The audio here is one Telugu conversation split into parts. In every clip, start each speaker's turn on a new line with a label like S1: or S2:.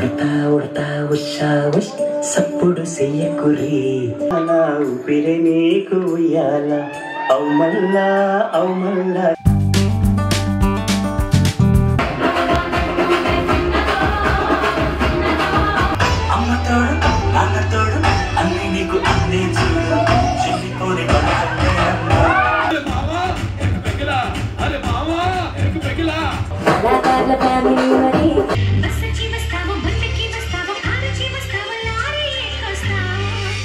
S1: ఉడతా ఉడతా ఉషా ఉష్ సప్పుడు చెయ్యకురి నా ఊపిరి నీకు ఉయ్యాల అవు మల్లా అవు మల్లా అమ్మ తోడు నాన్న తోడు అన్ని నీకు అందే చూడు చిల్లిపోని కొడుకు
S2: బస్సొచ్చి వస్తావు బండికి వస్తావు కారుచి వస్తావు లారీ వస్తావు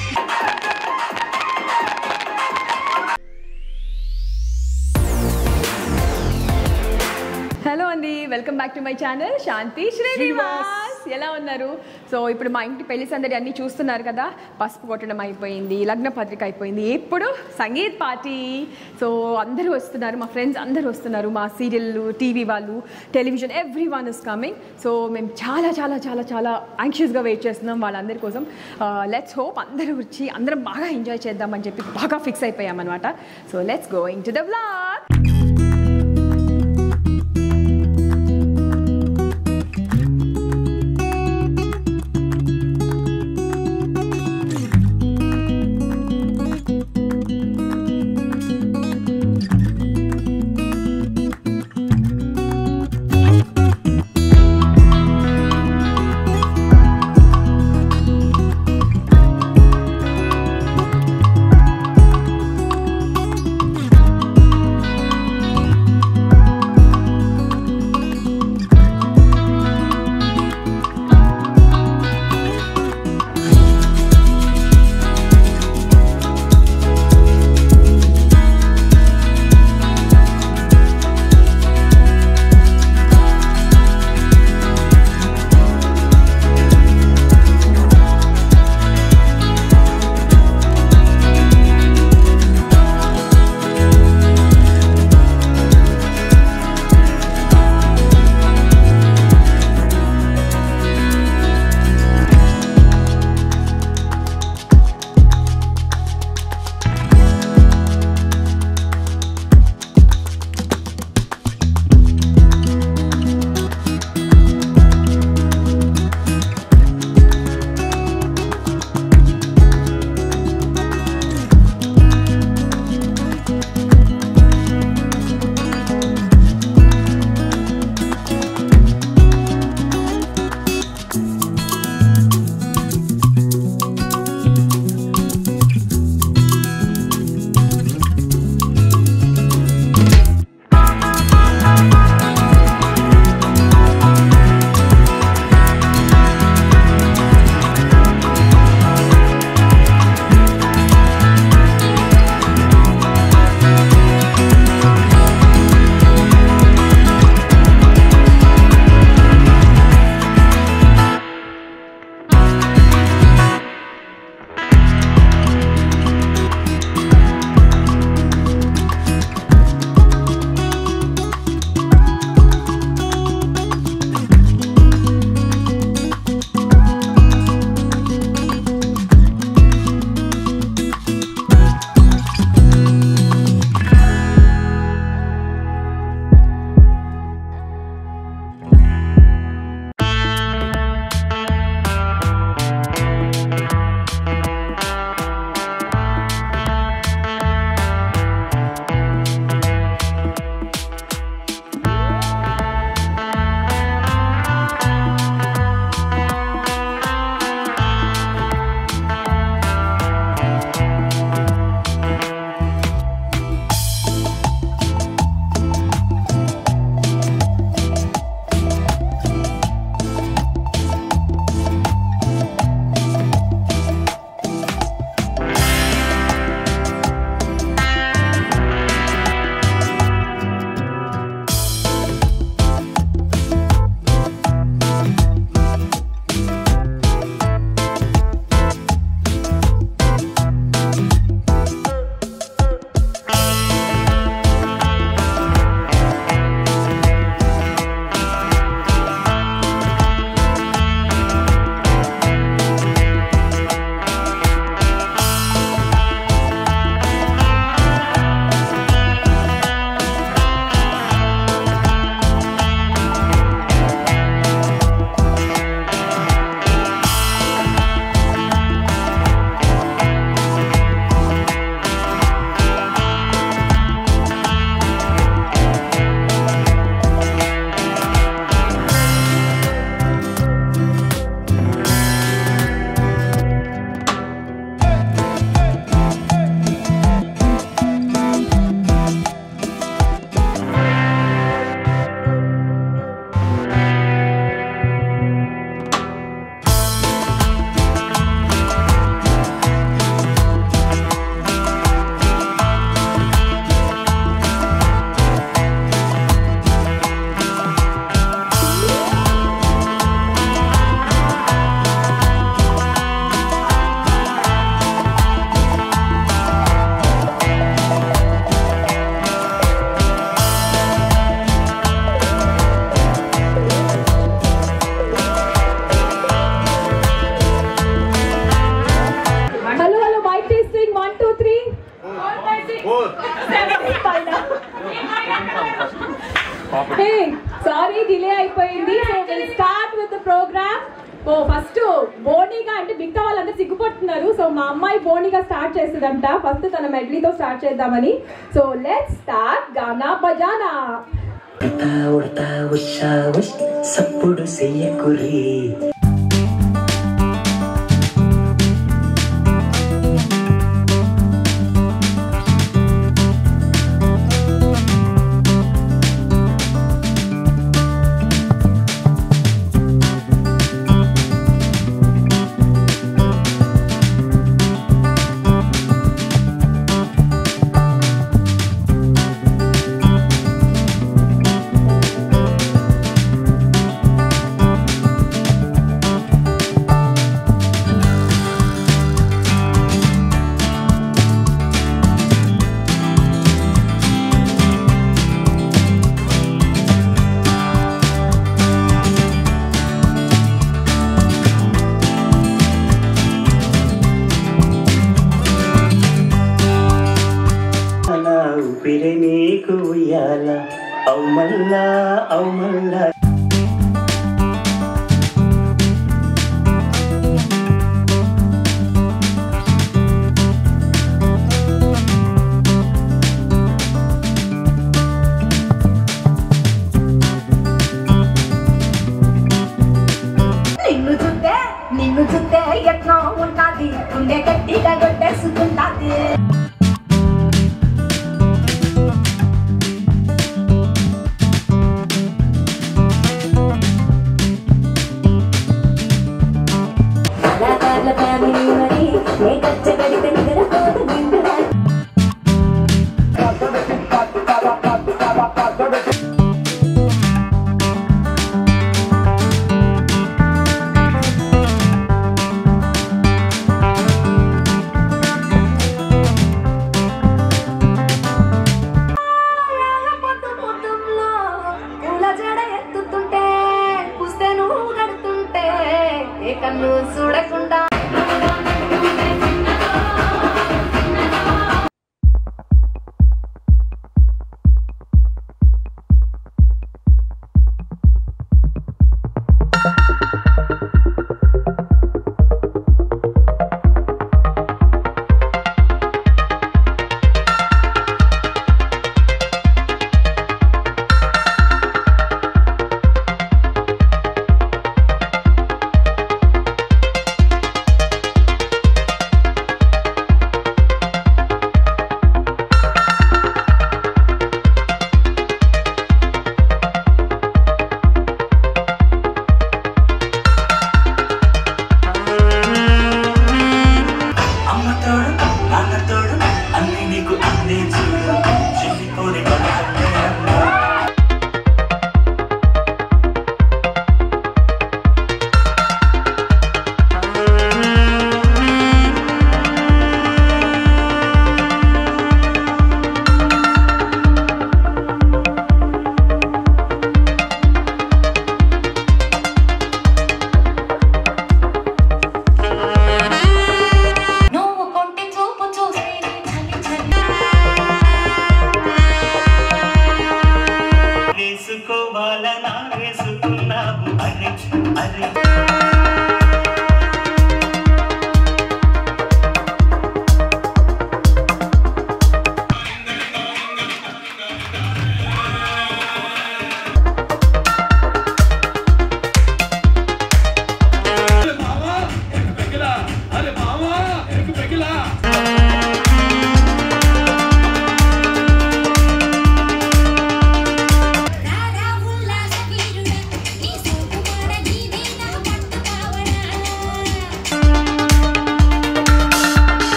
S3: హలో అండి welcome back to my channel Shanti Srinivas ఎలా ఉన్నారు సో ఇప్పుడు మా ఇంటి పెళ్లి సందడి అన్ని చూస్తున్నారు కదా పసుపు కొట్టడం అయిపోయింది లగ్న పత్రిక అయిపోయింది ఇప్పుడు సంగీత్ పార్టీ సో అందరూ వస్తున్నారు మా ఫ్రెండ్స్ అందరూ వస్తున్నారు మా సీరియల్ టీవీ వాళ్ళు television everyone is coming so మేము చాలా చాలా చాలా చాలా యాంగ్షియస్గా వెయిట్ చేస్తున్నాం వాళ్ళందరి కోసం లెట్స్ హోప్ అందరూ వచ్చి అందరం బాగా ఎంజాయ్ చేద్దామని చెప్పి బాగా ఫిక్స్ అయిపోయామన్నమాట so let's going to the blog
S4: so first బోనీగా అంటే మిగతా వాళ్ళంతా సిగ్గుపడుతున్నారు సో మా అమ్మాయి బోనీగా స్టార్ట్ చేస్తుందంట ఫస్ట్ తన మెడ్లీతో స్టార్ట్ చేద్దామని సో లెట్ స్టార్ట్ గానా బజానా
S1: ఉడతా ఉడతా ఉషా ఉష్ సప్పుడు చెయ్యకురి నా ఊపిరి నీకు ఉయ్యాల అవు మల్లా అవు మల్లా
S4: నిన్ను చూస్తే నిన్ను చూస్తే ఎట్లా ఉంటాది గుండె గట్టిగా కొట్టేసుకుంటాది
S5: కళాకారుల ఫ్యామిలీ మరి నే కచ్చగడితే నిద్రపోదు నిండుగా పొద్దు పొద్దుల్లో పూల జడ ఎత్తుతుంటే పుస్తే నువ్వు కడుతుంటే ఏ కన్ను చూడకుండా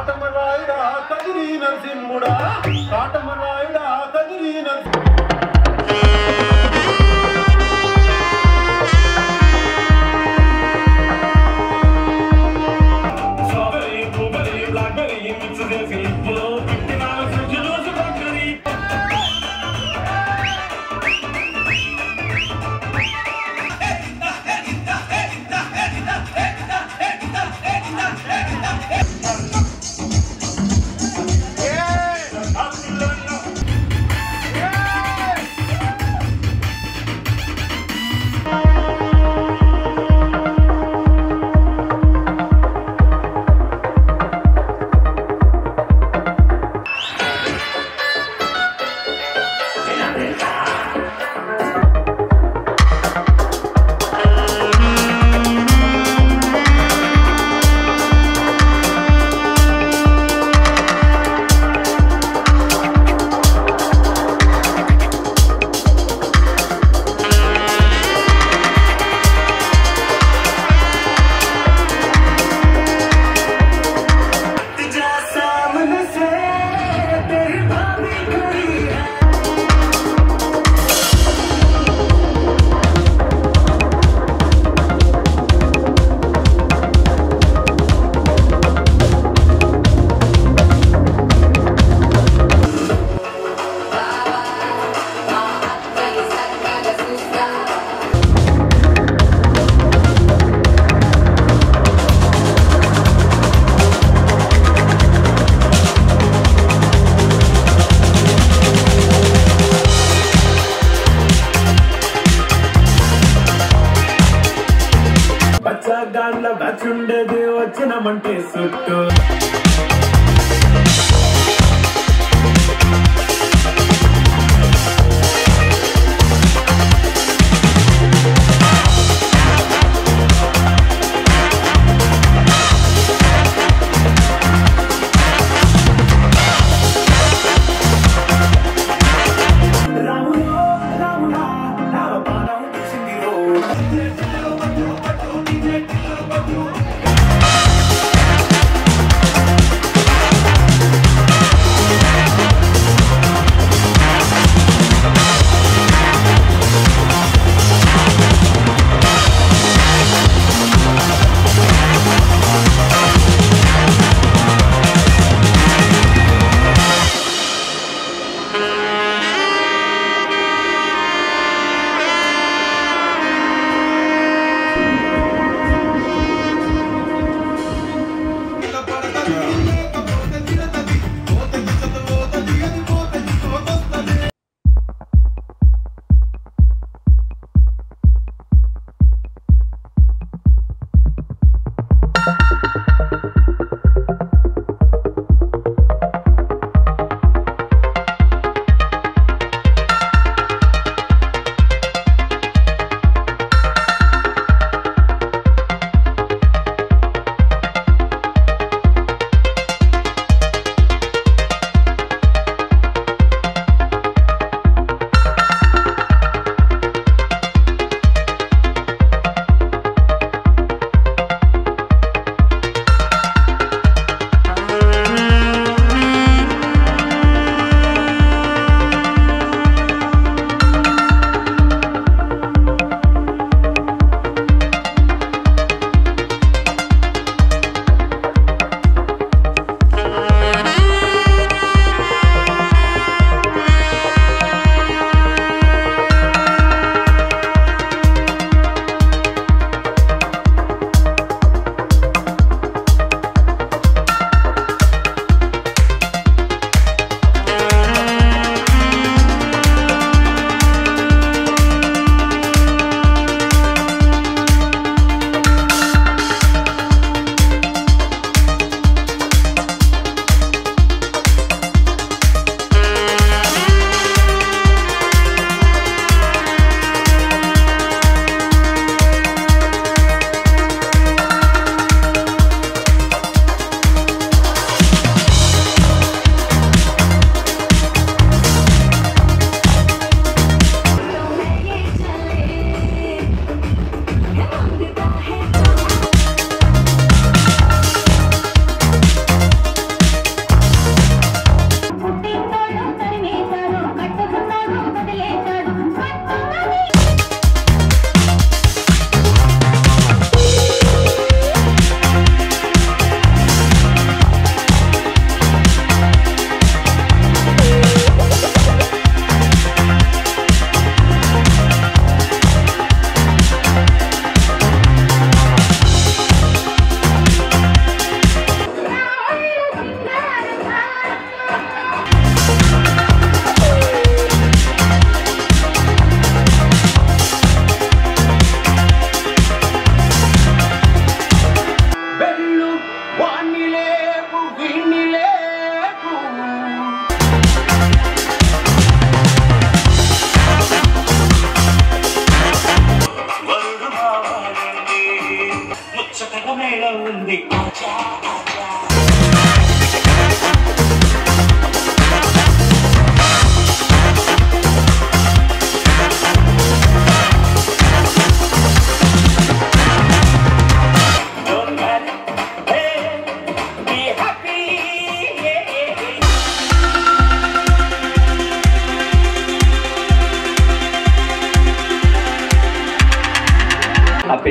S6: కాటమరాయుడా కదిరి నరసింహుడా కాటమరాయుడా కదిరి నరసింహుడా స్ట్రాబెర్రీ బ్లూబెర్రీ బ్లాక్బెర్రీ మిక్స్ చేసి ఇందులో ఫిఫ్టీ నాలుగు సంచులు బ్లాక్బెర్రీ బచ్చాగాన్ల బ్యాచ్ ఉండేది వచ్చినమంటే సుట్టు రాములో రాములా నా బాణం తీసిందిరో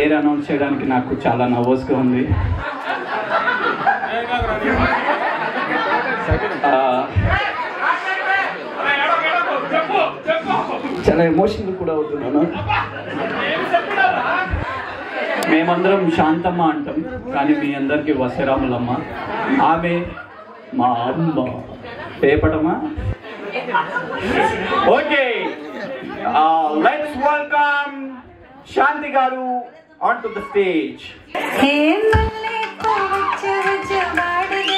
S7: పేరు అనౌన్స్ చేయడానికి నాకు చాలా నర్వస్గా ఉంది ఆ, చాలా ఎమోషనల్ కూడా అవుతున్నాను మేమందరం శాంతమ్మ అంటాం కానీ మీ అందరికి వసరాములమ్మ ఆమె మా అమ్మ పేపటమా ఓకే లెట్స్ వెల్కమ్ శాంతి గారు on to the stage
S2: hey మల్లె పువ్వు వచ్చవాడిదే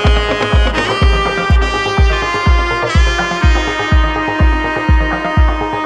S8: ఆ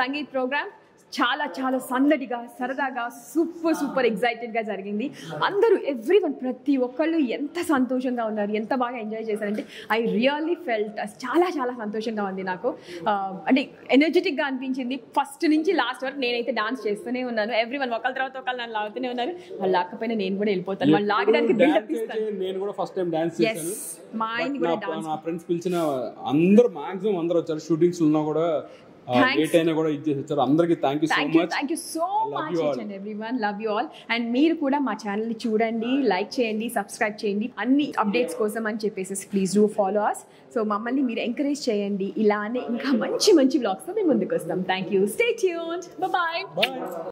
S3: సంగీత్ ప్రోగ్రామ్ చాలా చాలా సందడిగా సరదాగా సూపర్ సూపర్ ఎగ్జైటెడ్గా జరిగింది అందరూ ఎవ్రీ వన్ ప్రతి ఒక్కళ్ళు ఎంత సంతోషంగా ఉన్నారు ఎంత బాగా ఎంజాయ్ చేశారంటే ఐ రియల్లీ ఫెల్ట్ చాలా చాలా సంతోషంగా ఉంది నాకు ఆ, అంటే ఎనర్జెటిక్గా అనిపించింది ఫస్ట్ నుంచి లాస్ట్ వరకు నేనైతే డాన్స్ చేస్తూనే ఉన్నాను ఎవ్రీ వన్ ఒకళ్ళ తర్వాత ఒకళ్ళు నన్ను లాగుతూనే ఉన్నారు వాళ్ళు లాకపోయినా నేను కూడా వెళ్ళిపోతాను వాళ్ళు లాగడానికి
S8: ఎప్పుడు
S3: build up
S8: dance
S3: ఇస్తాను
S8: చేసే నేను కూడా ఫస్ట్ టైం డాన్స్
S3: Yes,
S8: చేశాను
S3: మా ఆయన
S8: But
S3: కూడా
S8: నా-
S3: dance
S8: నా ఫ్రెండ్స్ పిలిచిన అందరూ మాక్సిమం అందరూ వచ్చారు షూటింగ్స్ ఉన్నా కూడా
S3: Thanks.
S8: లేట్ అయినా కూడా ఇచ్చేసి వచ్చారు అందరికి thank you so
S3: thank you
S8: much
S3: thank you so
S8: I love
S3: much
S8: you all.
S3: Each and every one love you all and మీరు కూడా మా ఛానల్ని చూడండి లైక్ చేయండి సబ్స్క్రైబ్ చేయండి అన్ని అప్డేట్స్ కోసం అని చెప్పేసి please do follow us so మమ్మల్ని మీరు ఎంకరేజ్ చేయండి ఇలానే ఇంకా మంచి మంచి బ్లాగ్స్తో మేము ముందుకు వస్తాం thank you stay tune bye
S8: bye